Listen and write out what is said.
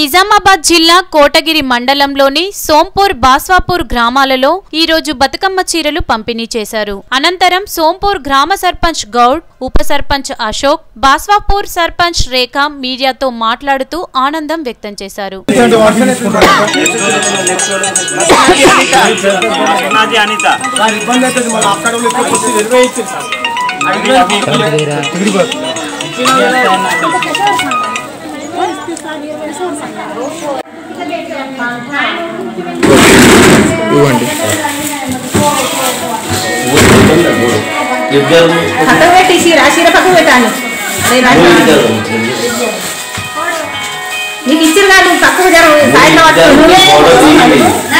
నిజామాబాద్ జిల్లా కోటగిరి మండలంలోని సోంపూర్ బాస్వాపూర్ గ్రామాలలో ఈ రోజు బతుకమ్మ చీరలు పంపిణీ చేశారు అనంతరం సోంపూర్ గ్రామ సర్పంచ్ గౌడ్ ఉప సర్పంచ్ అశోక్ బాస్వాపూర్ సర్పంచ్ రేఖ మీడియాతో మాట్లాడుతూ ఆనందం వ్యక్తం చేశారు నాది అనిత వారి ఇబ్బంది అవుతుంది మళ్ళీ అక్కడ వాళ్ళు ఇక్కడ వచ్చి ఇరవై ఇచ్చారు సార్ ఇవ్వండి పక్కకు పెట్టి చీర ఆ చీర పక్కకు పెట్టాను అదే రాజు. నీకు ఇచ్చిన కాదు పక్కకు జరగదు సాయంత్రం పట్టుకో. నువ్వే